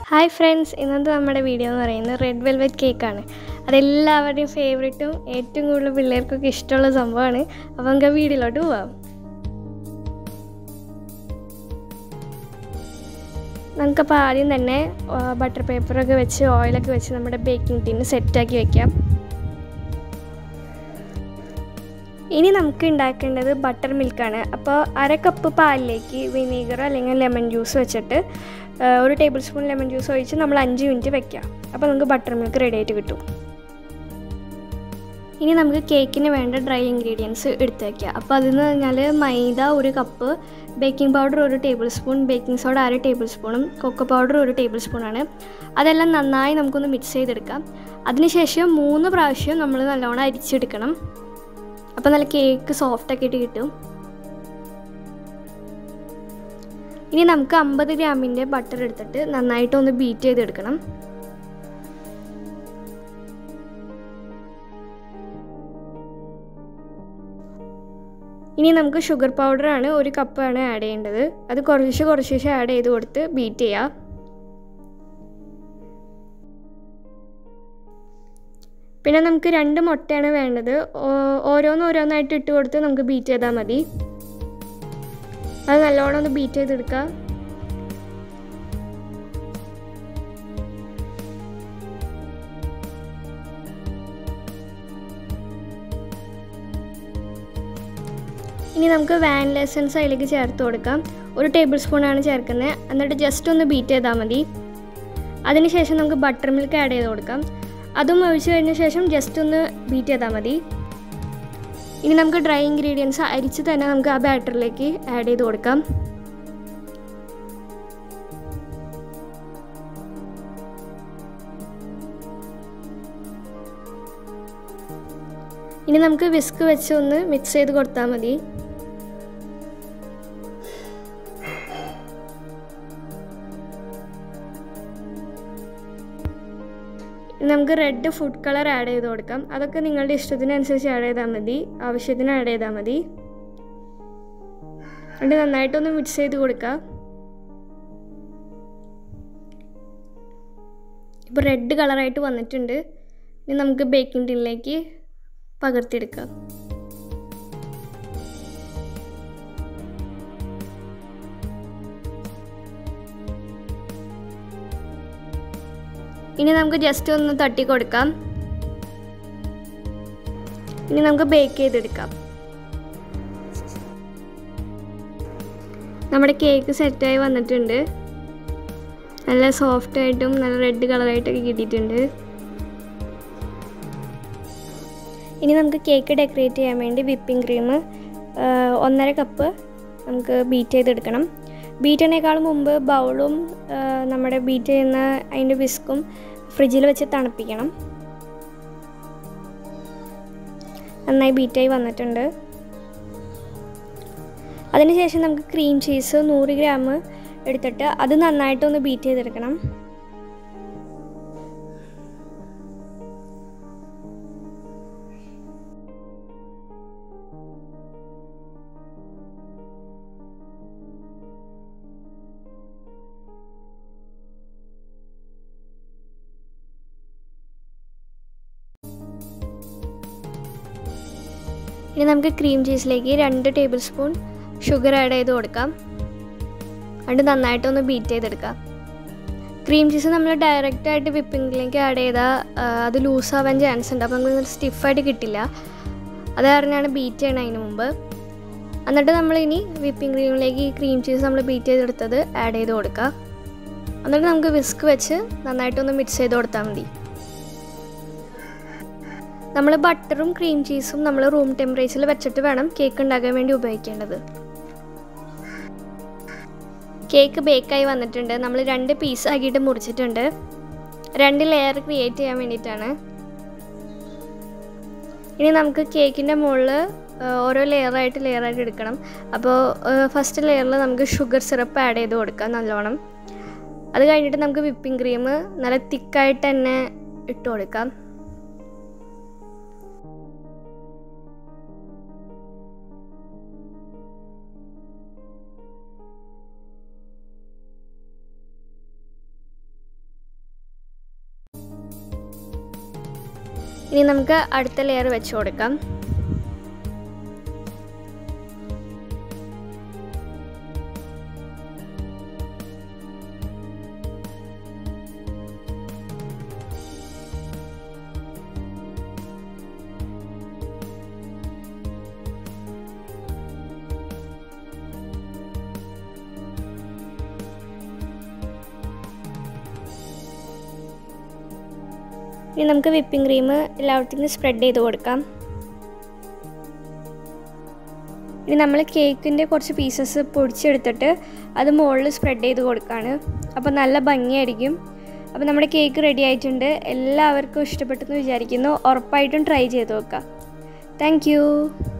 hi friends ഇന്നത്തെ നമ്മുടെ video എന്ന് പറയുന്നത് റെഡ് വെൽവെറ്റ് കേക്കാണ് അതെല്ലാവരുടെയും ഫേവറേറ്റും ഏറ്റവും കൂടുതൽ പിള്ളേർക്കൊക്കെ ഇഷ്ടമുള്ള സംഭവമാണ് അപ്പോൾ നമുക്ക് ആ വീഡിയോയിലോട്ട് പോവാം നമുക്കപ്പോൾ ആദ്യം തന്നെ ബട്ടർ പേപ്പറൊക്കെ വെച്ച് ഓയിലൊക്കെ വെച്ച് നമ്മുടെ ബേക്കിംഗ് ടീന് സെറ്റാക്കി വെക്കാം ഇനി നമുക്ക് ഉണ്ടാക്കേണ്ടത് ബട്ടർ മിൽക്കാണ് അപ്പോൾ അര കപ്പ് പാലിലേക്ക് വിനീഗർ അല്ലെങ്കിൽ ലെമൺ ജ്യൂസ് വെച്ചിട്ട് ഒരു ടേബിൾ സ്പൂൺ ലെമൺ ജ്യൂസ് ഒഴിച്ച് നമ്മൾ അഞ്ച് മിനിറ്റ് വെക്കാം അപ്പോൾ നമുക്ക് ബട്ടർ മിൽക്ക് റെഡി ആയിട്ട് കിട്ടും ഇനി നമുക്ക് കേക്കിന് വേണ്ട ഡ്രൈ ഇൻഗ്രീഡിയൻസ് എടുത്ത് വയ്ക്കുക അപ്പോൾ അതെന്ന് പറഞ്ഞാൽ മൈദ ഒരു കപ്പ് ബേക്കിംഗ് പൗഡർ ഒരു ടേബിൾ സ്പൂൺ ബേക്കിംഗ് സോഡ അര ടേബിൾ സ്പൂണും കൊക്കോ പൗഡർ ഒരു ടേബിൾ സ്പൂണാണ് അതെല്ലാം നന്നായി നമുക്കൊന്ന് മിക്സ് ചെയ്തെടുക്കാം അതിനുശേഷം മൂന്ന് പ്രാവശ്യം നമ്മൾ നല്ലോണം അരിച്ചെടുക്കണം അപ്പോൾ നല്ല കേക്ക് സോഫ്റ്റ് ആക്കിയിട്ട് കിട്ടും ഇനി നമുക്ക് അമ്പത് ഗ്രാമിൻ്റെ ബട്ടർ എടുത്തിട്ട് നന്നായിട്ടൊന്ന് ബീറ്റ് ചെയ്തെടുക്കണം ഇനി നമുക്ക് ഷുഗർ പൗഡറാണ് ഒരു കപ്പാണ് ആഡ് ചെയ്യേണ്ടത് അത് കുറച്ച് കുറച്ച് ആഡ് ചെയ്ത് കൊടുത്ത് ബീറ്റ് ചെയ്യാം പിന്നെ നമുക്ക് രണ്ട് മുട്ടയാണ് വേണ്ടത് ഓരോന്ന് ഓരോന്നായിട്ട് ഇട്ട് കൊടുത്ത് നമുക്ക് ബീറ്റ് ചെയ്താൽ മതി അത് നല്ലോണം ഒന്ന് ബീറ്റ് ചെയ്തെടുക്കുക ഇനി നമുക്ക് വാനില എസൻസ് അതിലേക്ക് ചേർത്ത് കൊടുക്കാം ഒരു ടേബിൾ സ്പൂണാണ് ചേർക്കുന്നത് എന്നിട്ട് ജസ്റ്റ് ഒന്ന് ബീറ്റ് ചെയ്താൽ മതി അതിനുശേഷം നമുക്ക് ബട്ടർ മിൽക്ക് ആഡ് ചെയ്ത് കൊടുക്കാം അതും ഒഴിച്ച് കഴിഞ്ഞ ശേഷം ജസ്റ്റ് ഒന്ന് ബീറ്റ് ചെയ്താൽ മതി ഇനി നമുക്ക് ഡ്രൈ ഇൻഗ്രീഡിയൻസ് അരിച്ച് തന്നെ നമുക്ക് ആ ബാറ്ററിലേക്ക് ആഡ് ചെയ്ത് കൊടുക്കാം ഇനി നമുക്ക് വിസ്ക് വെച്ച് ഒന്ന് മിക്സ് ചെയ്ത് കൊടുത്താൽ മതി നമുക്ക് റെഡ് ഫുഡ് കളർ ആഡ് ചെയ്ത് കൊടുക്കാം അതൊക്കെ നിങ്ങളുടെ ഇഷ്ടത്തിനനുസരിച്ച് ആഡ് ചെയ്താൽ മതി ആവശ്യത്തിന് ആഡ് ചെയ്താൽ മതി എന്നിട്ട് നന്നായിട്ടൊന്ന് മിക്സ് ചെയ്ത് കൊടുക്കാം ഇപ്പോൾ റെഡ് കളറായിട്ട് വന്നിട്ടുണ്ട് ഇനി നമുക്ക് ബേക്കിംഗ് ടിന്നിലേക്ക് പകർത്തിയെടുക്കാം ഇനി നമുക്ക് ജസ്റ്റ് ഒന്ന് തട്ടി കൊടുക്കാം ഇനി നമുക്ക് ബേക്ക് ചെയ്തെടുക്കാം നമ്മുടെ കേക്ക് സെറ്റായി വന്നിട്ടുണ്ട് നല്ല സോഫ്റ്റ് ആയിട്ടും നല്ല റെഡ് കളറായിട്ടൊക്കെ കിട്ടിയിട്ടുണ്ട് ഇനി നമുക്ക് കേക്ക് ഡെക്കറേറ്റ് ചെയ്യാൻ വേണ്ടി വിപ്പിംഗ് ക്രീം ഒന്നര കപ്പ് നമുക്ക് ബീറ്റ് ചെയ്തെടുക്കണം ബീറ്റിനേക്കാളും മുമ്പ് ബൗളും നമ്മുടെ ബീറ്റ് ചെയ്യുന്ന അതിൻ്റെ വിസ്കും ഫ്രിഡ്ജിൽ വെച്ച് തണുപ്പിക്കണം നന്നായി ബീറ്റായി വന്നിട്ടുണ്ട് അതിനുശേഷം നമുക്ക് ക്രീം ചീസ് നൂറ് ഗ്രാം എടുത്തിട്ട് അത് നന്നായിട്ടൊന്ന് ബീറ്റ് ചെയ്തെടുക്കണം ഇനി നമുക്ക് ക്രീം ചീസിലേക്ക് രണ്ട് ടേബിൾ സ്പൂൺ ഷുഗർ ആഡ് ചെയ്ത് കൊടുക്കാം അത് നന്നായിട്ടൊന്ന് ബീറ്റ് ചെയ്തെടുക്കാം ക്രീം ചീസ് നമ്മൾ ഡയറക്റ്റായിട്ട് വിപ്പിങ്ങിലേക്ക് ആഡ് ചെയ്താൽ അത് ലൂസാവാൻ ചാൻസ് ഉണ്ട് അപ്പോൾ നമുക്ക് സ്റ്റിഫായിട്ട് കിട്ടില്ല അത് കാരണമാണ് ബീറ്റ് ചെയ്യണം അതിന് മുമ്പ് എന്നിട്ട് നമ്മളിനി വിപ്പിംഗ് ക്രീമിലേക്ക് ഈ ക്രീം ചീസ് നമ്മൾ ബീറ്റ് ചെയ്തെടുത്തത് ആഡ് ചെയ്ത് കൊടുക്കുക എന്നിട്ട് നമുക്ക് വിസ്ക് വെച്ച് നന്നായിട്ടൊന്ന് മിക്സ് ചെയ്ത് കൊടുത്താൽ മതി നമ്മൾ ബട്ടറും ക്രീം ചീസും നമ്മൾ റൂം ടെമ്പറേച്ചറിൽ വെച്ചിട്ട് വേണം കേക്ക് ഉണ്ടാക്കാൻ വേണ്ടി ഉപയോഗിക്കേണ്ടത് കേക്ക് ബേക്കായി വന്നിട്ടുണ്ട് നമ്മൾ രണ്ട് പീസ് ആക്കിയിട്ട് മുറിച്ചിട്ടുണ്ട് രണ്ട് ലെയർ ക്രിയേറ്റ് ചെയ്യാൻ വേണ്ടിയിട്ടാണ് ഇനി നമുക്ക് കേക്കിൻ്റെ മുകളിൽ ഓരോ ലെയറായിട്ട് ലെയറായിട്ട് എടുക്കണം അപ്പോൾ ഫസ്റ്റ് ലെയറിൽ നമുക്ക് ഷുഗർ സിറപ്പ് ആഡ് ചെയ്ത് കൊടുക്കാം നല്ലോണം അത് കഴിഞ്ഞിട്ട് നമുക്ക് വിപ്പിംഗ് ക്രീം നല്ല തിക്കായിട്ട് തന്നെ ഇട്ട് കൊടുക്കാം ഇനി നമുക്ക് അടുത്ത ലെയർ വെച്ച് കൊടുക്കാം ഇനി നമുക്ക് വിപ്പിംഗ് ക്രീം എല്ലായിടത്തേക്കും സ്പ്രെഡ് ചെയ്ത് കൊടുക്കാം ഇനി നമ്മൾ കേക്കിൻ്റെ കുറച്ച് പീസസ് പൊടിച്ചെടുത്തിട്ട് അത് മുകളിൽ സ്പ്രെഡ് ചെയ്ത് കൊടുക്കുകയാണ് അപ്പോൾ നല്ല ഭംഗിയായിരിക്കും അപ്പോൾ നമ്മുടെ കേക്ക് റെഡി ആയിട്ടുണ്ട് എല്ലാവർക്കും ഇഷ്ടപ്പെട്ടെന്ന് വിചാരിക്കുന്നു ഉറപ്പായിട്ടും ട്രൈ ചെയ്ത് നോക്കാം താങ്ക്